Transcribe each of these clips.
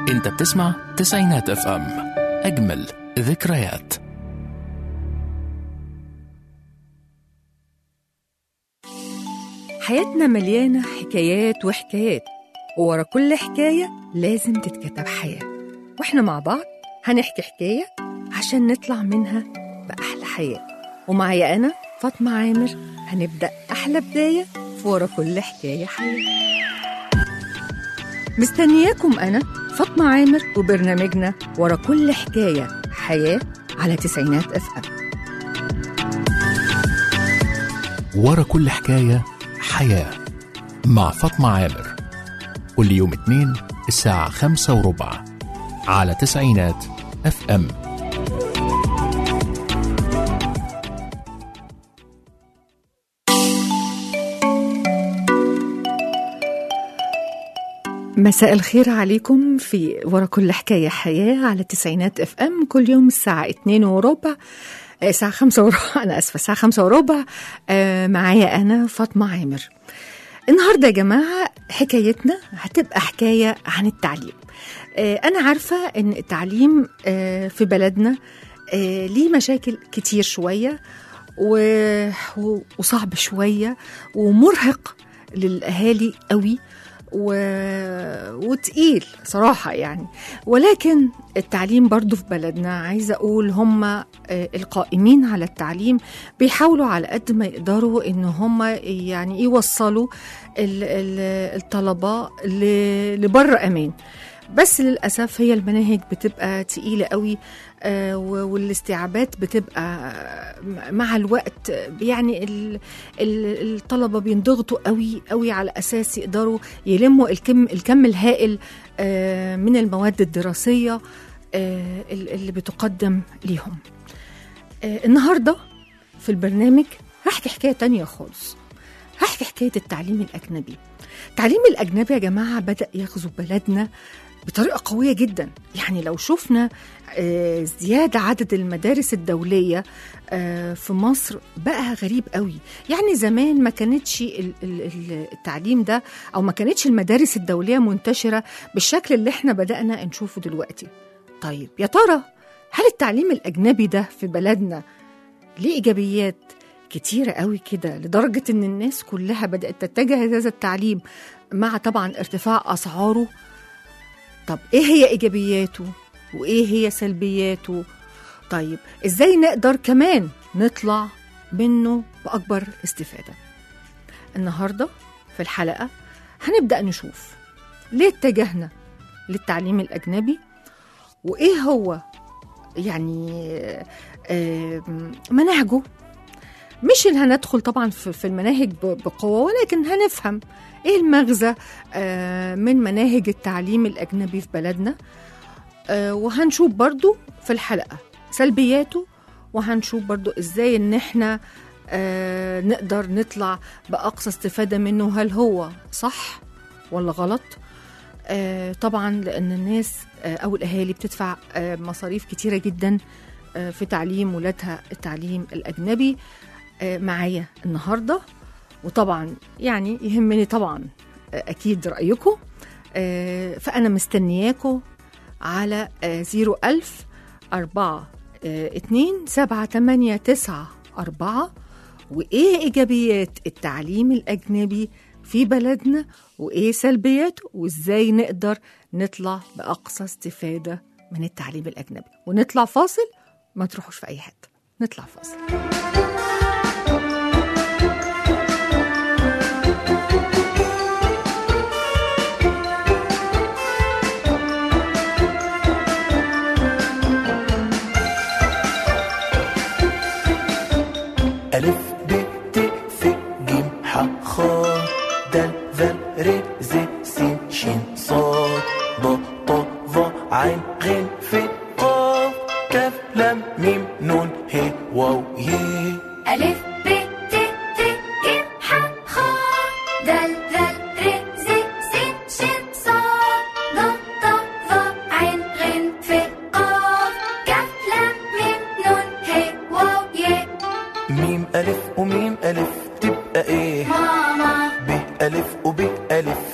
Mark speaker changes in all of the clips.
Speaker 1: انت بتسمع تسعينات اف ام اجمل ذكريات
Speaker 2: حياتنا مليانة حكايات وحكايات وورا كل حكاية لازم تتكتب حياة واحنا مع بعض هنحكي حكاية عشان نطلع منها بأحلى حياة ومعايا أنا فاطمة عامر هنبدأ أحلى بداية في ورا كل حكاية حياة مستنياكم أنا فاطمة عامر وبرنامجنا ورا كل حكاية حياة على تسعينات أف أم
Speaker 1: ورا كل حكاية حياة مع فاطمة عامر كل يوم اثنين الساعة خمسة وربع على تسعينات اف ام
Speaker 2: مساء الخير عليكم في ورا كل حكاية حياة على تسعينات اف ام كل يوم الساعة اتنين وربع آه، الساعة خمسة وربع أنا أسفة الساعة خمسة وربع آه، معايا أنا فاطمة عامر النهاردة يا جماعة حكايتنا هتبقى حكاية عن التعليم آه، أنا عارفة إن التعليم آه، في بلدنا آه، ليه مشاكل كتير شوية و- و- وصعب شوية ومرهق للأهالي قوي و... وتقيل صراحة يعني ولكن التعليم برضو في بلدنا عايزة أقول هم آه، القائمين على التعليم بيحاولوا على قد ما يقدروا إن هم يعني يوصلوا ال- ال- الطلبة ل- لبر أمان بس للأسف هي المناهج بتبقى تقيلة قوي آه، و- والاستيعابات بتبقى مع الوقت يعني ال- ال- الطلبة بينضغطوا قوي قوي على أساس يقدروا يلموا الكم الكم الهائل آه، من المواد الدراسية آه، ال- اللي بتقدم ليهم آه، النهاردة في البرنامج هحكي حكاية تانية خالص هحكي حكاية التعليم الأجنبي التعليم الأجنبي يا جماعة بدأ يغزو بلدنا بطريقة قوية جدا يعني لو شفنا آه، زيادة عدد المدارس الدولية آه، في مصر بقى غريب قوي يعني زمان ما كانتش ال- ال- ال- التعليم ده أو ما كانتش المدارس الدولية منتشرة بالشكل اللي احنا بدأنا نشوفه دلوقتي طيب يا ترى هل التعليم الأجنبي ده في بلدنا ليه إيجابيات كتيرة قوي كده لدرجة إن الناس كلها بدأت تتجه لهذا التعليم مع طبعا ارتفاع أسعاره طب إيه هي إيجابياته وإيه هي سلبياته طيب إزاي نقدر كمان نطلع منه بأكبر استفادة النهاردة في الحلقة هنبدأ نشوف ليه اتجهنا للتعليم الأجنبي وإيه هو يعني آه، مناهجه مش ان هندخل طبعا في في المناهج ب- بقوه ولكن هنفهم ايه المغزى آه، من مناهج التعليم الاجنبي في بلدنا آه، وهنشوف برضو في الحلقه سلبياته وهنشوف برضو ازاي ان احنا آه، نقدر نطلع باقصى استفاده منه هل هو صح ولا غلط آه، طبعا لان الناس آه، او الاهالي بتدفع آه، مصاريف كتيره جدا آه، في تعليم ولادها التعليم الاجنبي آه، معايا النهارده وطبعا يعني يهمني طبعا آه، اكيد رايكم آه، فانا مستنياكم على زيرو ألف أربعة آه، اتنين سبعة تمانية تسعة أربعة وإيه إيجابيات التعليم الأجنبي في بلدنا وإيه سلبياته وإزاي نقدر نطلع بأقصى استفادة من التعليم الأجنبي ونطلع فاصل ما تروحوش في أي حتة نطلع فاصل
Speaker 3: ألف ب ت ث ج ح خ د ذ ر ز س ش ص ض ط ظ ع غ ف ق كاف لام ميم نون ه واو ي
Speaker 4: ألف ب ت ت ج ح خ دال ذال ر ز س ش ص ض ط ظ عين غين ف قاف كاف لام ميم نون ه واو ي
Speaker 3: ميم ألف وميم ألف تبقى إيه
Speaker 4: ماما
Speaker 3: ب ألف وب ألف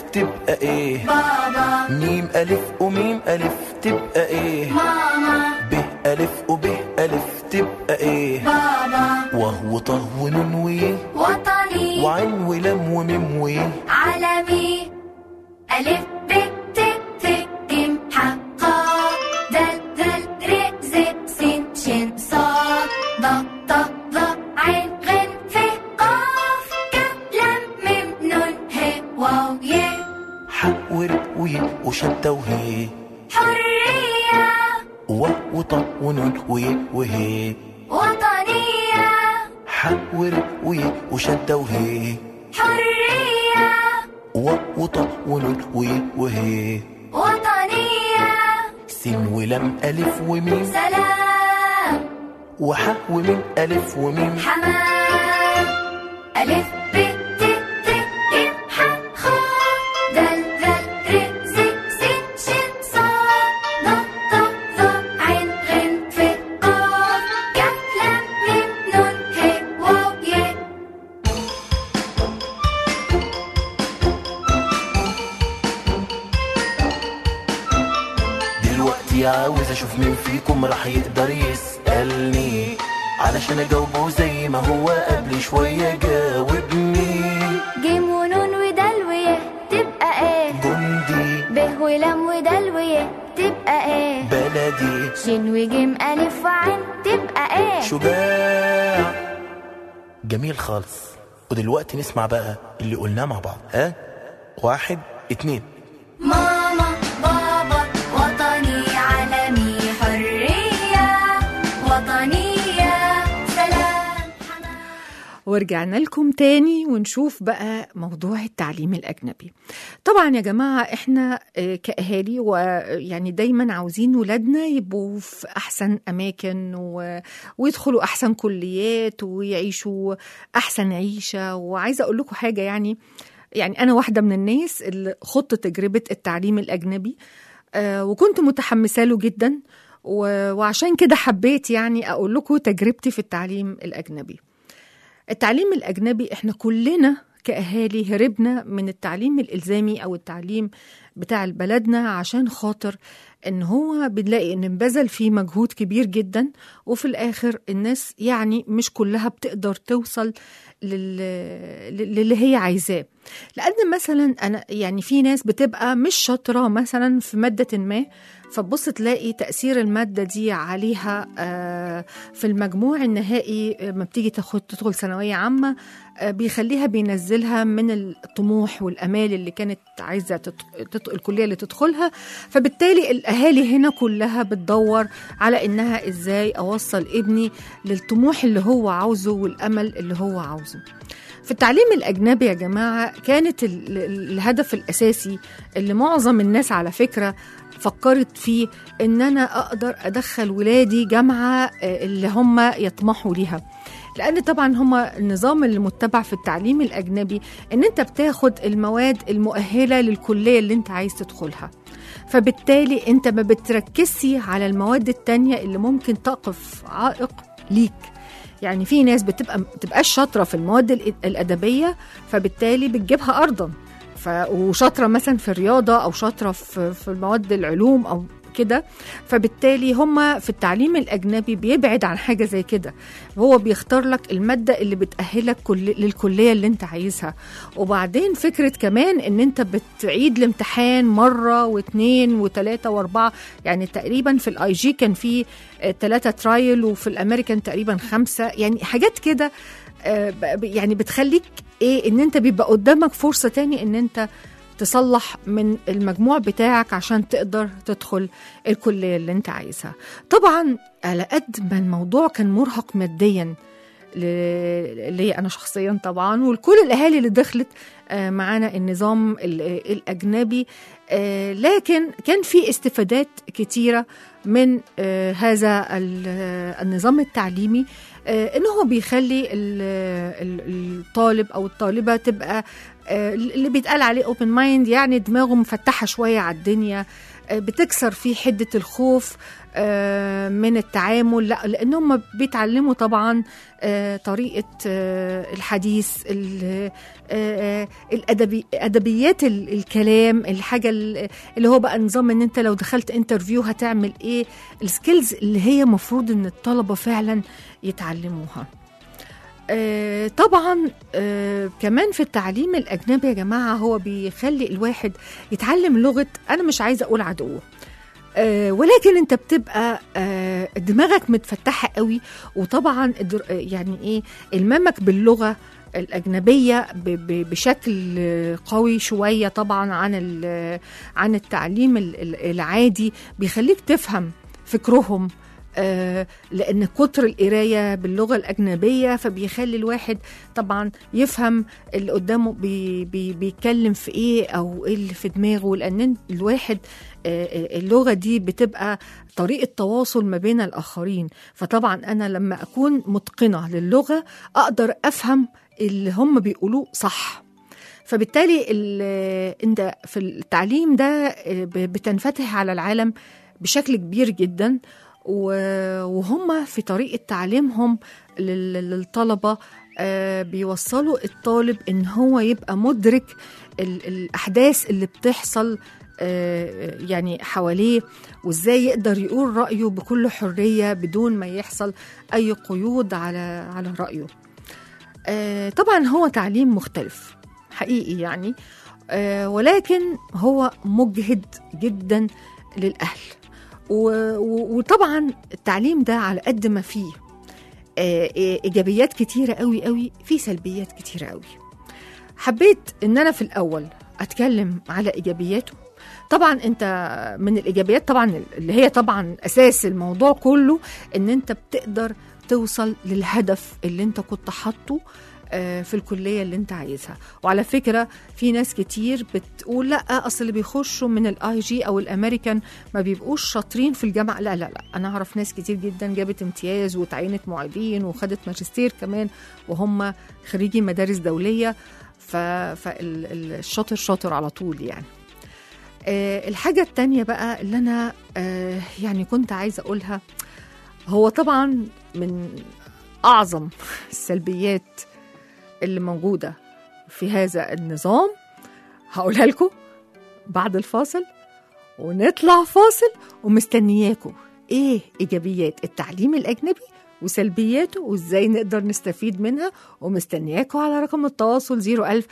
Speaker 3: تبقى ايه
Speaker 4: بابا
Speaker 3: ميم ألف وميم ألف تبقى ايه
Speaker 4: ماما
Speaker 3: ب ألف وب ألف تبقى ايه
Speaker 4: بابا
Speaker 3: وهو طه ونون ويه
Speaker 4: وطني
Speaker 3: وعين ولام وميم ويه
Speaker 4: عالمي ألف ب ت ث ج ح خ دال ذال ر ز س ش ص ض ط ظ عين غين ف قاف كاف لام ميم نون ه واو ي
Speaker 3: ح ورق ويه وشدة وهي
Speaker 4: حرية
Speaker 3: و وطه ونون ويه وهي
Speaker 4: وطنية
Speaker 3: ح ورق ويه وشدة وهي
Speaker 4: حرية
Speaker 3: و وطه ونون ويه وهي
Speaker 4: وطنية
Speaker 3: سين ولام ألف وميم
Speaker 4: سلام
Speaker 3: وح وميم ألف وميم
Speaker 4: حمام ألف ب ت ت ج ح خ دال ذال ر ز س ش ص ض ط ظ عين غين ف قاف كاف لام ميم نون ه واو ي
Speaker 3: دلوقتي عاوز اشوف مين فيكم راح يقدر يسألني علشان اجاوبه زي ما هو قبل شوية جاوبني
Speaker 4: جيم ونون ودال ويه تبقى ايه
Speaker 3: جندي
Speaker 4: ب ولام ودال ويه تبقى ايه
Speaker 3: بلدي
Speaker 4: شين وجيم ألف وعين تبقى ايه
Speaker 3: شجاع جميل خالص ودلوقتي نسمع بقى اللي قلناه مع بعض ها واحد اتنين
Speaker 4: ماما بابا وطني عالمي حرية وطنية سلام حمام
Speaker 2: ورجعنا لكم تاني ونشوف بقى موضوع التعليم الأجنبي طبعا يا جماعة احنا آه، كأهالي ويعني دايما عاوزين ولادنا يبقوا في أحسن أماكن و... ويدخلوا أحسن كليات ويعيشوا أحسن عيشة وعايزة أقول لكم حاجة يعني يعني أنا واحدة من الناس اللي خضت تجربة التعليم الأجنبي آه، وكنت متحمسة له جدا و- وعشان كده حبيت يعني أقول لكم تجربتي في التعليم الأجنبي التعليم الأجنبي إحنا كلنا كأهالي هربنا من التعليم الإلزامي أو التعليم بتاع بلدنا عشان خاطر إن هو بنلاقي إن انبذل فيه مجهود كبير جدا وفي الآخر الناس يعني مش كلها بتقدر توصل لل... للي هي عايزاه لأن مثلا أنا يعني في ناس بتبقى مش شاطرة مثلا في مادة ما فتبص تلاقي تأثير المادة دي عليها آه، في المجموع النهائي آه، ما بتيجي تاخد تدخل ثانوية عامة آه، بيخليها بينزلها من الطموح والأمال اللي كانت عايزة تت... تت... الكلية اللي تدخلها فبالتالي الأهالي هنا كلها بتدور على إنها إزاي أوصل ابني للطموح اللي هو عاوزه والأمل اللي هو عاوزه في التعليم الأجنبي يا جماعة كانت ال- ال- الهدف الأساسي اللي معظم الناس على فكرة فكرت فيه إن أنا أقدر أدخل ولادي جامعة آه، اللي هم يطمحوا ليها لأن طبعا هما النظام اللي متبع في التعليم الأجنبي إن أنت بتاخد المواد المؤهلة للكلية اللي أنت عايز تدخلها فبالتالي أنت ما بتركزش على المواد التانية اللي ممكن تقف عائق ليك يعني في ناس بتبقى بتبقاش شاطره في المواد الإ- الادبيه فبالتالي بتجيبها ارضا ف... وشاطره مثلا في الرياضه او شاطره في في المواد العلوم او كده فبالتالي هم في التعليم الاجنبي بيبعد عن حاجه زي كده هو بيختار لك الماده اللي بتاهلك كل... للكليه اللي انت عايزها وبعدين فكره كمان ان انت بتعيد الامتحان مره واثنين وثلاثه واربعه يعني تقريبا في الاي جي كان في ثلاثه ترايل وفي الامريكان تقريبا خمسه يعني حاجات كده آه، ب- يعني بتخليك ايه ان انت بيبقى قدامك فرصه تاني ان انت تصلح من المجموع بتاعك عشان تقدر تدخل الكليه اللي انت عايزها طبعا على قد ما الموضوع كان مرهق ماديا ل- ليا انا شخصيا طبعا ولكل الاهالي اللي دخلت آه، معانا النظام ال- الاجنبي آه، لكن كان في استفادات كتيره من آه، هذا ال- آه، النظام التعليمي آه، ان هو بيخلي ال- ال- الطالب او الطالبه تبقى آه، اللي بيتقال عليه اوبن مايند يعني دماغه مفتحه شويه على الدنيا آه، بتكسر فيه حده الخوف آه، من التعامل لا لان هم بيتعلموا طبعا آه، طريقه آه، الحديث ال- آه، آه، الادبي ادبيات ال- الكلام الحاجه ال- اللي هو بقى نظام ان انت لو دخلت انترفيو هتعمل ايه السكيلز اللي هي مفروض ان الطلبه فعلا يتعلموها آه، طبعا آه، كمان في التعليم الأجنبي يا جماعة هو بيخلي الواحد يتعلم لغة أنا مش عايزة أقول عدوه آه، ولكن انت بتبقى آه، دماغك متفتحة قوي وطبعا الدر- آه، يعني ايه المامك باللغة الأجنبية ب- ب- بشكل آه، قوي شوية طبعا عن ال- عن التعليم ال- ال- العادي بيخليك تفهم فكرهم آه، لان كتر القرايه باللغه الاجنبيه فبيخلي الواحد طبعا يفهم اللي قدامه بي بي بيتكلم في ايه او ايه اللي في دماغه لان الواحد آه، آه، اللغه دي بتبقى طريقه تواصل ما بين الاخرين فطبعا انا لما اكون متقنه للغه اقدر افهم اللي هم بيقولوه صح فبالتالي ال- انت في التعليم ده آه، ب- بتنفتح على العالم بشكل كبير جدا و- وهم في طريقة تعليمهم لل- للطلبة آه، بيوصلوا الطالب ان هو يبقى مدرك ال- الاحداث اللي بتحصل آه، يعني حواليه وازاي يقدر يقول رايه بكل حريه بدون ما يحصل اي قيود على على رايه آه، طبعا هو تعليم مختلف حقيقي يعني آه، ولكن هو مجهد جدا للاهل و- و- وطبعا التعليم ده على قد ما فيه آه، آه، ايجابيات كتيره قوي قوي في سلبيات كتيره قوي حبيت ان انا في الاول اتكلم على ايجابياته طبعا انت من الايجابيات طبعا اللي هي طبعا اساس الموضوع كله ان انت بتقدر توصل للهدف اللي انت كنت حاطه آه، في الكليه اللي انت عايزها وعلى فكره في ناس كتير بتقول لا اصل اللي بيخشوا من الاي جي او الامريكان ما بيبقوش شاطرين في الجامعه لا لا لا انا اعرف ناس كتير جدا جابت امتياز وتعينت معيدين وخدت ماجستير كمان وهم خريجي مدارس دوليه فالشاطر شاطر على طول يعني آه، الحاجة التانية بقى اللي أنا آه، يعني كنت عايزة أقولها هو طبعا من أعظم السلبيات اللي موجودة في هذا النظام هقولها لكم بعد الفاصل ونطلع فاصل ومستنياكم ايه ايجابيات التعليم الاجنبي وسلبياته وازاي نقدر نستفيد منها ومستنياكم على رقم التواصل 01000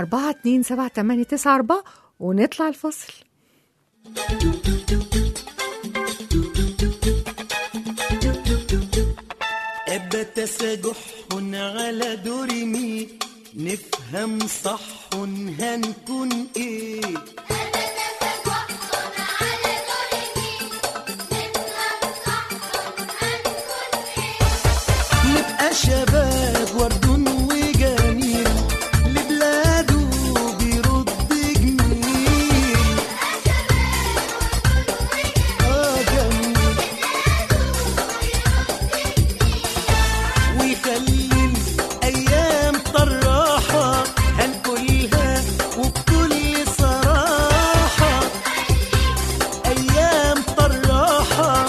Speaker 2: 427 ونطلع الفاصل
Speaker 3: أبت سجح على درمي نفهم صح هنكون ايه نبقى شباب ورد وجميل لبلاده بيرد جميل اه جميل ويخلي الايام طراحه هنقولها وبكل صراحه ايام طراحه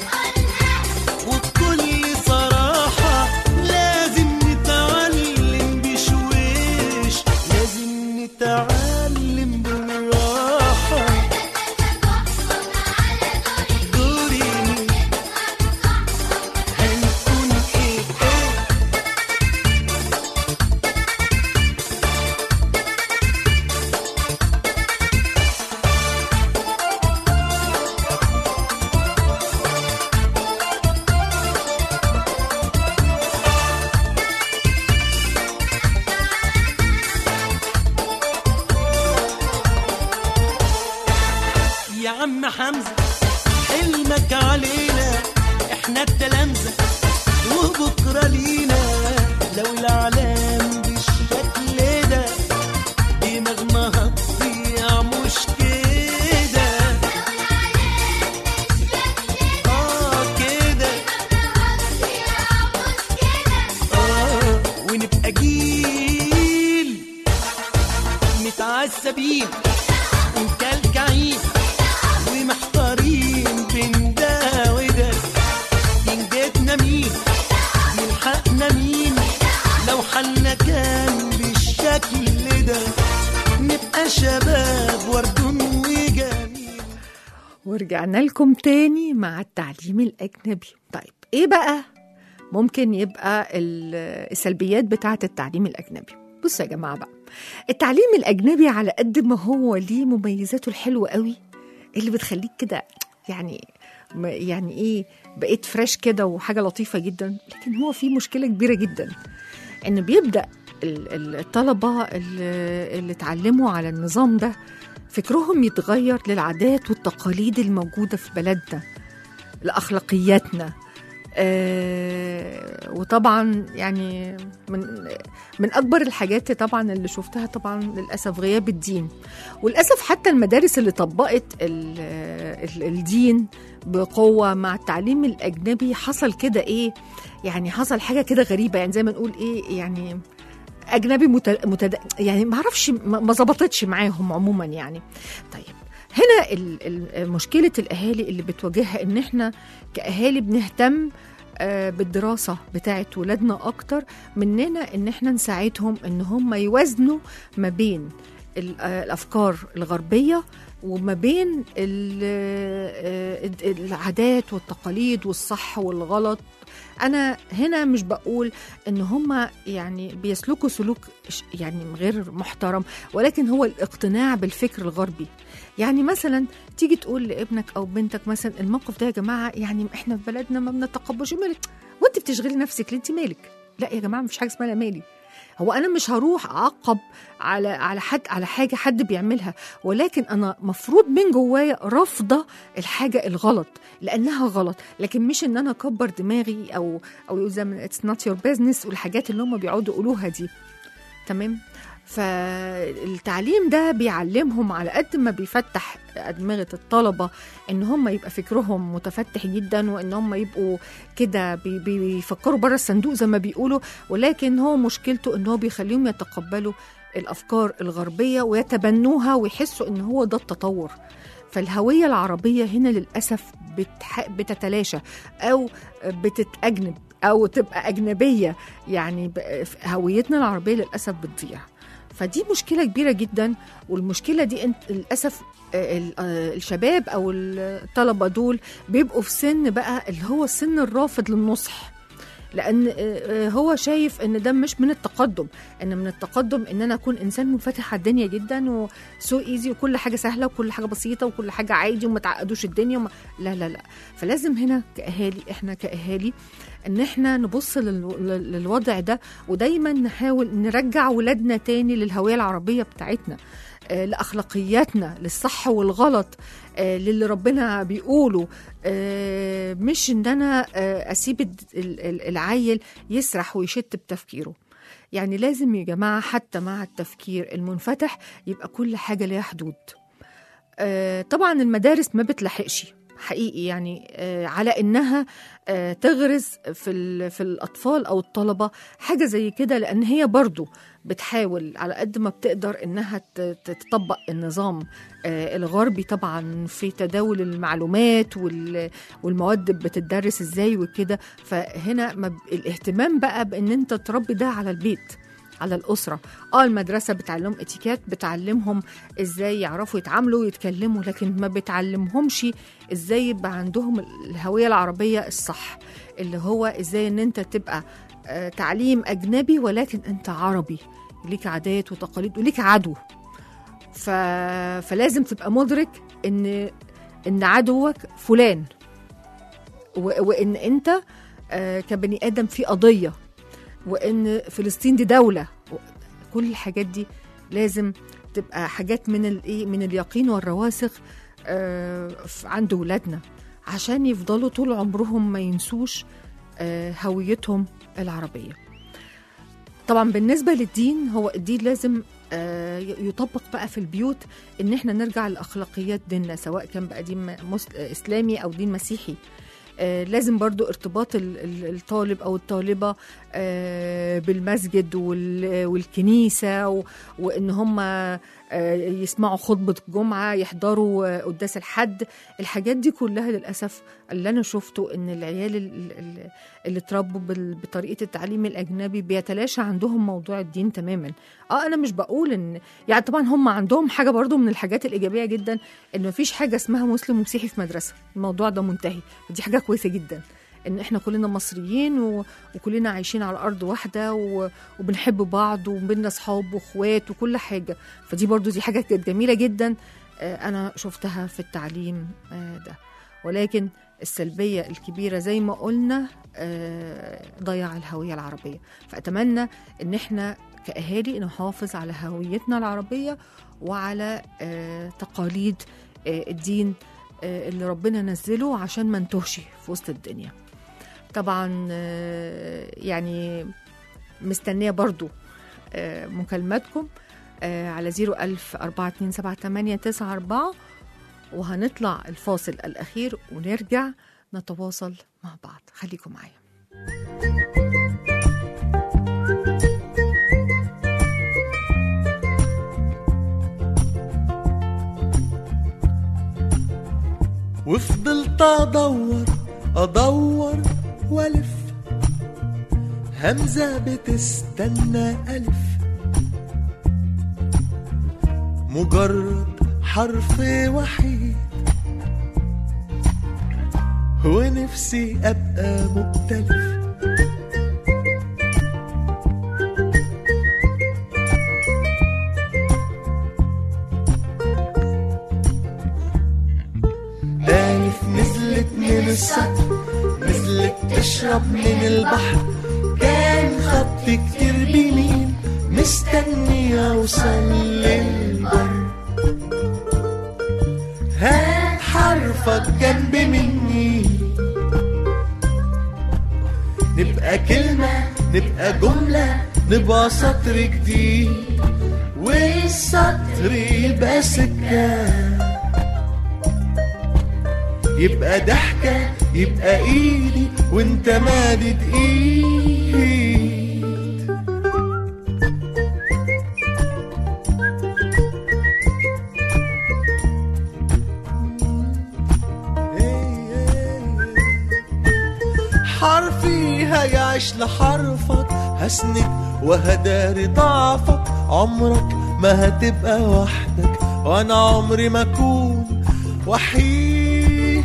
Speaker 3: وبكل صراحة لازم نتعلم بشويش لازم نتعلم بالراحة دوري هنكون ايه ايه يا عم حمزة حلمك علينا احنا التلامذة وبكرة لينا لو العالم بالشكل ده دماغنا هتضيع مش كده اه كده اه ونبقى جيل واقفين ومكلكعين ومحتارين بين ده وده ينجدنا مين يلحقنا مين لو حالنا كان بالشكل ده نبقى شباب وردون وجميل
Speaker 2: ورجعنا لكم تاني مع التعليم الأجنبي طيب إيه بقى ممكن يبقى ال- السلبيات بتاعة التعليم الأجنبي بصوا يا جماعة بقى التعليم الأجنبي على قد ما هو ليه مميزاته الحلوة قوي اللي بتخليك كده يعني م- يعني ايه بقيت فريش كده وحاجة لطيفة جدا لكن هو في مشكلة كبيرة جدا ان بيبدأ ال- ال- الطلبة اللي, اللي اتعلموا على النظام ده فكرهم يتغير للعادات والتقاليد الموجودة في بلدنا لأخلاقياتنا آه وطبعا يعني من من اكبر الحاجات طبعا اللي شفتها طبعا للاسف غياب الدين وللاسف حتى المدارس اللي طبقت ال ال الدين بقوه مع التعليم الاجنبي حصل كده ايه يعني حصل حاجه كده غريبه يعني زي ما نقول ايه يعني اجنبي مت... متد... يعني ما اعرفش ما ما ظبطتش معاهم عموما يعني طيب هنا ال- ال- مشكله الاهالي اللي بتواجهها ان احنا كاهالي بنهتم آه، بالدراسه بتاعت ولادنا اكتر مننا ان احنا نساعدهم ان هم يوازنوا ما بين ال- آه، الافكار الغربيه وما بين ال- آه، العادات والتقاليد والصح والغلط انا هنا مش بقول ان هم يعني بيسلكوا سلوك ش- يعني غير محترم ولكن هو الاقتناع بالفكر الغربي يعني مثلا تيجي تقول لابنك او بنتك مثلا الموقف ده يا جماعه يعني احنا في بلدنا ما بنتقبلش مالك وانت بتشغلي نفسك ليه انت مالك لا يا جماعه مفيش حاجه اسمها لا مالي هو انا مش هروح اعقب على على حد على حاجه حد بيعملها ولكن انا مفروض من جوايا رافضه الحاجه الغلط لانها غلط لكن مش ان انا اكبر دماغي او او زي ما اتس نوت يور بزنس والحاجات اللي هم بيقعدوا يقولوها دي تمام فالتعليم ده بيعلمهم على قد ما بيفتح أدمغة الطلبة إن هم يبقى فكرهم متفتح جدا وإن هم يبقوا كده بي- بي- بيفكروا بره الصندوق زي ما بيقولوا ولكن هو مشكلته إن هو بيخليهم يتقبلوا الأفكار الغربية ويتبنوها ويحسوا إن هو ده التطور فالهوية العربية هنا للأسف بتح... بتتلاشى أو بتتأجنب أو تبقى أجنبية يعني ب- هويتنا العربية للأسف بتضيع فدي مشكلة كبيرة جدا والمشكلة دي انت للأسف آه، ال- آه، الشباب أو الطلبة دول بيبقوا في سن بقى اللي هو السن الرافض للنصح لان آه، آه، هو شايف ان ده مش من التقدم ان من التقدم ان انا اكون انسان منفتح على الدنيا جدا وسو ايزي وكل حاجه سهله وكل حاجه بسيطه وكل حاجه عادي وما تعقدوش الدنيا وما لا لا لا فلازم هنا كاهالي احنا كاهالي ان احنا نبص لل- لل- للوضع ده ودايما نحاول نرجع ولادنا تاني للهويه العربيه بتاعتنا آه، لاخلاقياتنا للصح والغلط آه، للي ربنا بيقوله آه، مش ان انا آه، اسيب الد- ال- ال- العيل يسرح ويشت بتفكيره يعني لازم يا جماعه حتى مع التفكير المنفتح يبقى كل حاجه ليها حدود آه، طبعا المدارس ما بتلحقش حقيقي يعني آه، على انها آه، تغرز في ال- في الاطفال او الطلبه حاجه زي كده لان هي برضو بتحاول على قد ما بتقدر انها ت- ت- تطبق النظام آه، الغربي طبعا في تداول المعلومات وال- والمواد بتدرس ازاي وكده فهنا ما ب- الاهتمام بقى بان انت تربي ده على البيت على الأسرة اه المدرسة بتعلمهم اتيكيت بتعلمهم ازاي يعرفوا يتعاملوا ويتكلموا لكن ما بتعلمهمش ازاي يبقى عندهم الهوية العربية الصح اللي هو ازاي ان انت تبقى آه تعليم أجنبي ولكن انت عربي ليك عادات وتقاليد وليك عدو ف... فلازم تبقى مدرك ان ان عدوك فلان و... وان انت آه كبني ادم في قضيه وان فلسطين دي دوله كل الحاجات دي لازم تبقى حاجات من الايه من اليقين والرواسخ آه، ف- عند ولادنا عشان يفضلوا طول عمرهم ما ينسوش آه، هويتهم العربيه طبعا بالنسبه للدين هو الدين لازم آه، ي- يطبق بقى في البيوت ان احنا نرجع لاخلاقيات ديننا سواء كان بقى دين م- مس- اسلامي او دين مسيحي آه، لازم برضو ارتباط ال- ال- الطالب او الطالبه آه، بالمسجد وال- والكنيسه و- وان هم آه، آه، يسمعوا خطبة جمعة يحضروا آه، قداس الحد الحاجات دي كلها للأسف اللي أنا شفته إن العيال ال- ال- اللي اتربوا بال- بطريقة التعليم الأجنبي بيتلاشى عندهم موضوع الدين تماما اه أنا مش بقول إن يعني طبعا هم عندهم حاجة برضو من الحاجات الإيجابية جدا إن مفيش حاجة اسمها مسلم ومسيحي في مدرسة الموضوع ده منتهي دي حاجة كويسة جدا ان احنا كلنا مصريين و... وكلنا عايشين على ارض واحده و... وبنحب بعض وبينا اصحاب واخوات وكل حاجه فدي برضو دي حاجه كانت جميله جدا آه، انا شفتها في التعليم آه، ده ولكن السلبيه الكبيره زي ما قلنا آه، ضياع الهويه العربيه فاتمنى ان احنا كاهالي نحافظ على هويتنا العربيه وعلى آه، تقاليد آه، الدين آه، اللي ربنا نزله عشان ما نتوهش في وسط الدنيا طبعا آه، يعني مستنية برضو آه، مكالماتكم آه، على 01000 427 وهنطلع الفاصل الأخير ونرجع نتواصل مع بعض خليكم معايا
Speaker 3: وفضلت ادور ادور والف همزة بتستنى ألف مجرد حرف وحيد ونفسي أبقى مختلف ألف نزلت من السطح نزلت تشرب من البحر كان خط كتير بيمين مستني أوصل للبر هات حرفك جنب مني نبقى كلمة نبقى جملة نبقى سطر جديد والسطر يبقى سكة يبقى ضحكة يبقى ايدي وانت مادد ايد حرفي هيعيش لحرفك هسند وهداري ضعفك عمرك ما هتبقى وحدك وانا عمري ما اكون وحيد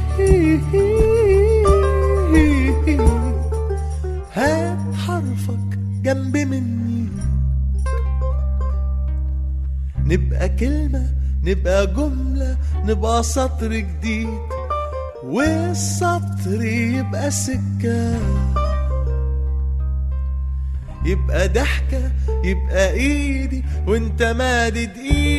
Speaker 3: هات حرفك جنب مني نبقى كلمة نبقى جملة نبقى سطر جديد والسطر يبقى سكة يبقى ضحكة يبقى ايدي وانت مادد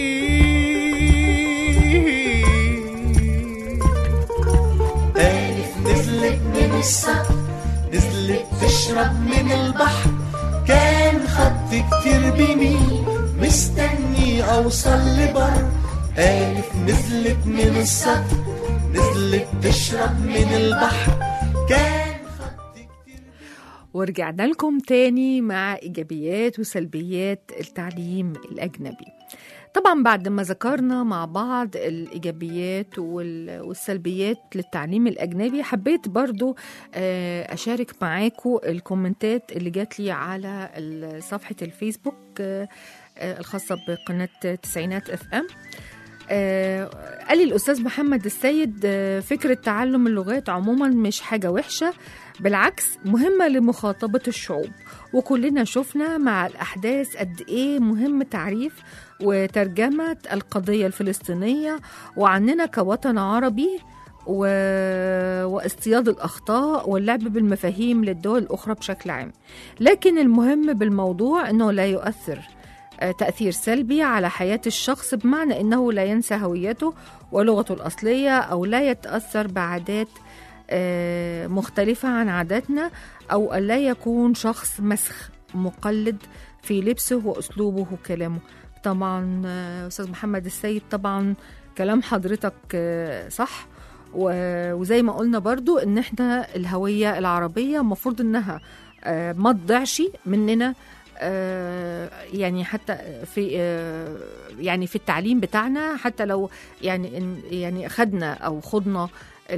Speaker 3: ايد ألف نزلت من السطح نزلت تشرب من البحر كان خط كتير بيميل مستني اوصل لبر ألف نزلت من السطح نزلت تشرب من البحر كان خط كتير
Speaker 2: ورجعنا لكم تاني مع إيجابيات وسلبيات التعليم الأجنبي طبعا بعد ما ذكرنا مع بعض الإيجابيات وال- والسلبيات للتعليم الأجنبي حبيت برضو آه، أشارك معاكم الكومنتات اللي جات لي على ال- صفحة الفيسبوك آه، آه، الخاصة بقناة تسعينات اف ام آه، قال لي الأستاذ محمد السيد آه، فكرة تعلم اللغات عموما مش حاجة وحشة بالعكس مهمة لمخاطبة الشعوب وكلنا شفنا مع الأحداث قد إيه مهم تعريف وترجمة القضية الفلسطينية وعننا كوطن عربي و... واصطياد الأخطاء واللعب بالمفاهيم للدول الأخرى بشكل عام لكن المهم بالموضوع أنه لا يؤثر آه، تأثير سلبي على حياة الشخص بمعنى أنه لا ينسى هويته ولغته الأصلية أو لا يتأثر بعادات آه، مختلفة عن عاداتنا أو ألا يكون شخص مسخ مقلد في لبسه وأسلوبه وكلامه طبعا آه، أستاذ محمد السيد طبعا كلام حضرتك آه، صح و- وزي ما قلنا برضو ان احنا الهوية العربية المفروض انها آه، ما تضيعش مننا آه، يعني حتى في آه، يعني في التعليم بتاعنا حتى لو يعني إن- يعني اخذنا او خضنا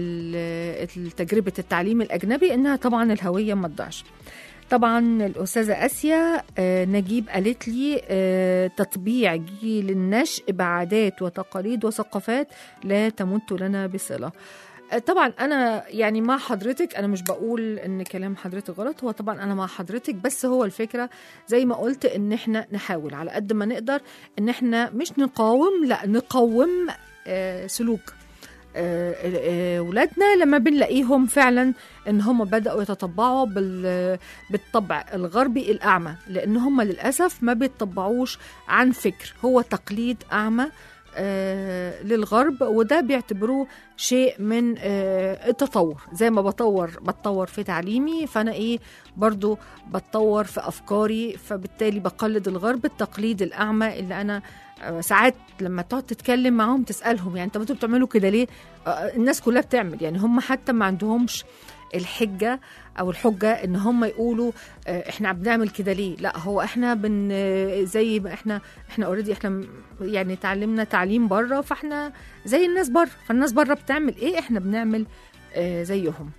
Speaker 2: ال- تجربه التعليم الاجنبي انها طبعا الهويه ما تضيعش طبعا الاستاذه اسيا آه، نجيب قالت لي آه، تطبيع جيل النشء بعادات وتقاليد وثقافات لا تمت لنا بصله آه، طبعا انا يعني مع حضرتك انا مش بقول ان كلام حضرتك غلط هو طبعا انا مع حضرتك بس هو الفكره زي ما قلت ان احنا نحاول على قد ما نقدر ان احنا مش نقاوم لا نقوم آه، سلوك آه، آه، ولادنا لما بنلاقيهم فعلا ان هم بداوا يتطبعوا بال- بالطبع الغربي الاعمى لان هم للاسف ما بيتطبعوش عن فكر هو تقليد اعمى آه، للغرب وده بيعتبروه شيء من آه، التطور زي ما بطور بتطور في تعليمي فانا ايه برضو بتطور في افكاري فبالتالي بقلد الغرب التقليد الاعمى اللي انا آه، ساعات لما تقعد تتكلم معاهم تسالهم يعني انتوا بتعملوا كده ليه آه، الناس كلها بتعمل يعني هم حتى ما عندهمش الحجه او الحجه ان هم يقولوا آه، احنا بنعمل كده ليه لا هو احنا بن آه، زي ما احنا احنا اوريدي احنا م- يعني تعلمنا تعليم بره فاحنا زي الناس بره فالناس بره بتعمل ايه احنا بنعمل آه، زيهم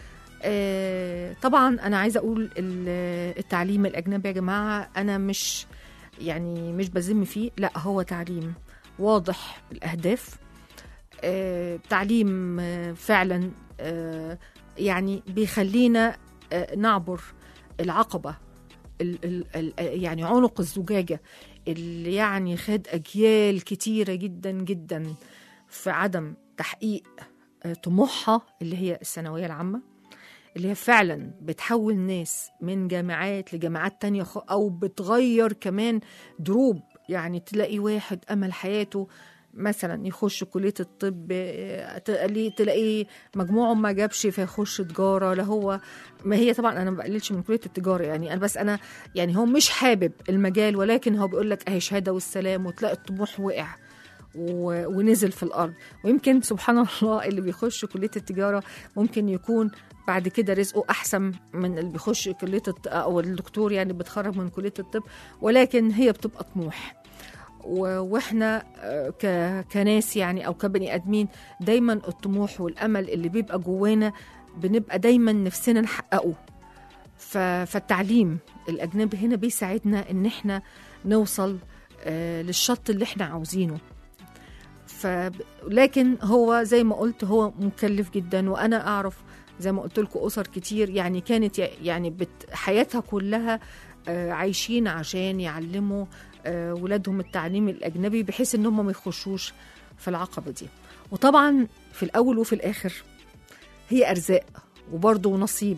Speaker 2: آه، طبعا انا عايزه اقول ال- التعليم الاجنبي يا جماعه انا مش يعني مش بذم فيه لا هو تعليم واضح الاهداف آه، تعليم آه، فعلا آه، يعني بيخلينا آه، نعبر العقبه ال ال ال يعني عنق الزجاجه اللي يعني خد اجيال كتيره جدا جدا في عدم تحقيق آه، طموحها اللي هي الثانويه العامه اللي هي فعلا بتحول ناس من جامعات لجامعات تانية خ- أو بتغير كمان دروب يعني تلاقي واحد أمل حياته مثلا يخش كلية الطب آه، تلاقيه تلاقيه مجموعه ما جابش فيخش تجارة لا هو ما هي طبعا أنا ما بقللش من كلية التجارة يعني أنا بس أنا يعني هو مش حابب المجال ولكن هو بيقول لك أهي شهادة والسلام وتلاقي الطموح وقع و- ونزل في الارض ويمكن سبحان الله اللي بيخش كليه التجاره ممكن يكون بعد كده رزقه احسن من اللي بيخش كليه الط- او الدكتور يعني بيتخرج من كليه الطب ولكن هي بتبقى طموح و- واحنا آه، ك- كناس يعني او كبني ادمين دايما الطموح والامل اللي بيبقى جوانا بنبقى دايما نفسنا نحققه ف- فالتعليم الاجنبي هنا بيساعدنا ان احنا نوصل آه، للشط اللي احنا عاوزينه ف لكن هو زي ما قلت هو مكلف جدا وانا اعرف زي ما قلت لكم اسر كتير يعني كانت ي- يعني بت حياتها كلها آه، عايشين عشان يعلموا آه، ولادهم التعليم الاجنبي بحيث ان هم ما يخشوش في العقبه دي وطبعا في الاول وفي الاخر هي ارزاق وبرضه نصيب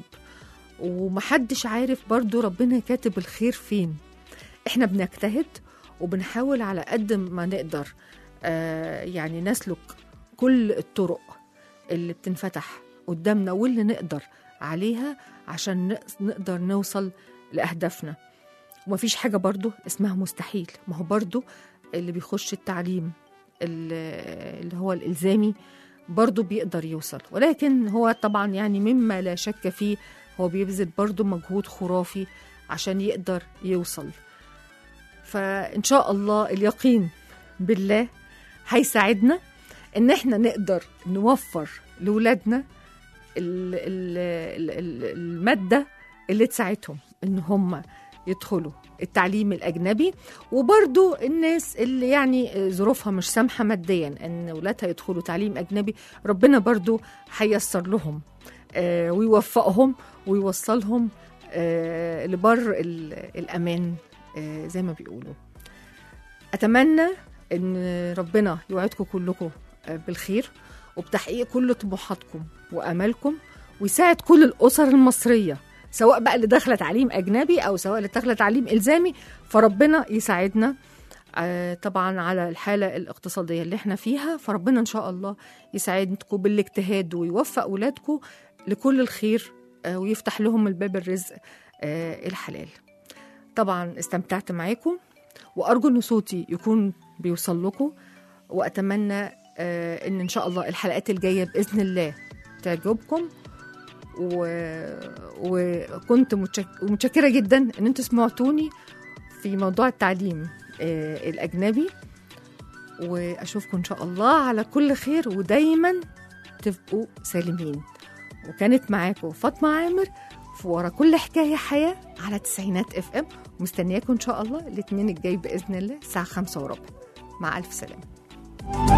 Speaker 2: ومحدش عارف برضه ربنا كاتب الخير فين احنا بنجتهد وبنحاول على قد ما نقدر آه، يعني نسلك كل الطرق اللي بتنفتح قدامنا واللي نقدر عليها عشان نق- نقدر نوصل لأهدافنا ومفيش حاجة برضو اسمها مستحيل ما هو برضو اللي بيخش التعليم ال- اللي هو الإلزامي برضو بيقدر يوصل ولكن هو طبعا يعني مما لا شك فيه هو بيبذل برضو مجهود خرافي عشان يقدر يوصل فإن شاء الله اليقين بالله هيساعدنا ان احنا نقدر نوفر لاولادنا ال- ال- ال- ال- الماده اللي تساعدهم ان هم يدخلوا التعليم الاجنبي وبرضو الناس اللي يعني ظروفها مش سامحه ماديا ان اولادها يدخلوا تعليم اجنبي ربنا برضو هيسر لهم آه، ويوفقهم ويوصلهم آه، لبر ال- الامان آه، زي ما بيقولوا اتمنى ان ربنا يوعدكم كلكم بالخير وبتحقيق كل طموحاتكم وامالكم ويساعد كل الاسر المصريه سواء بقى اللي داخله تعليم اجنبي او سواء اللي داخله تعليم الزامي فربنا يساعدنا آه، طبعا على الحاله الاقتصاديه اللي احنا فيها فربنا ان شاء الله يساعدكم بالاجتهاد ويوفق اولادكم لكل الخير آه، ويفتح لهم الباب الرزق آه، الحلال طبعا استمتعت معاكم وارجو ان صوتي يكون بيوصل لكم واتمنى آه، ان ان شاء الله الحلقات الجايه باذن الله تعجبكم و... وكنت متشك... متشكره جدا ان انتوا سمعتوني في موضوع التعليم آه، الاجنبي واشوفكم ان شاء الله على كل خير ودايما تبقوا سالمين وكانت معاكم فاطمه عامر في ورا كل حكايه حياه على تسعينات اف ام مستنياكم ان شاء الله الاثنين الجاي باذن الله الساعه خمسة وربع مع الف سلامه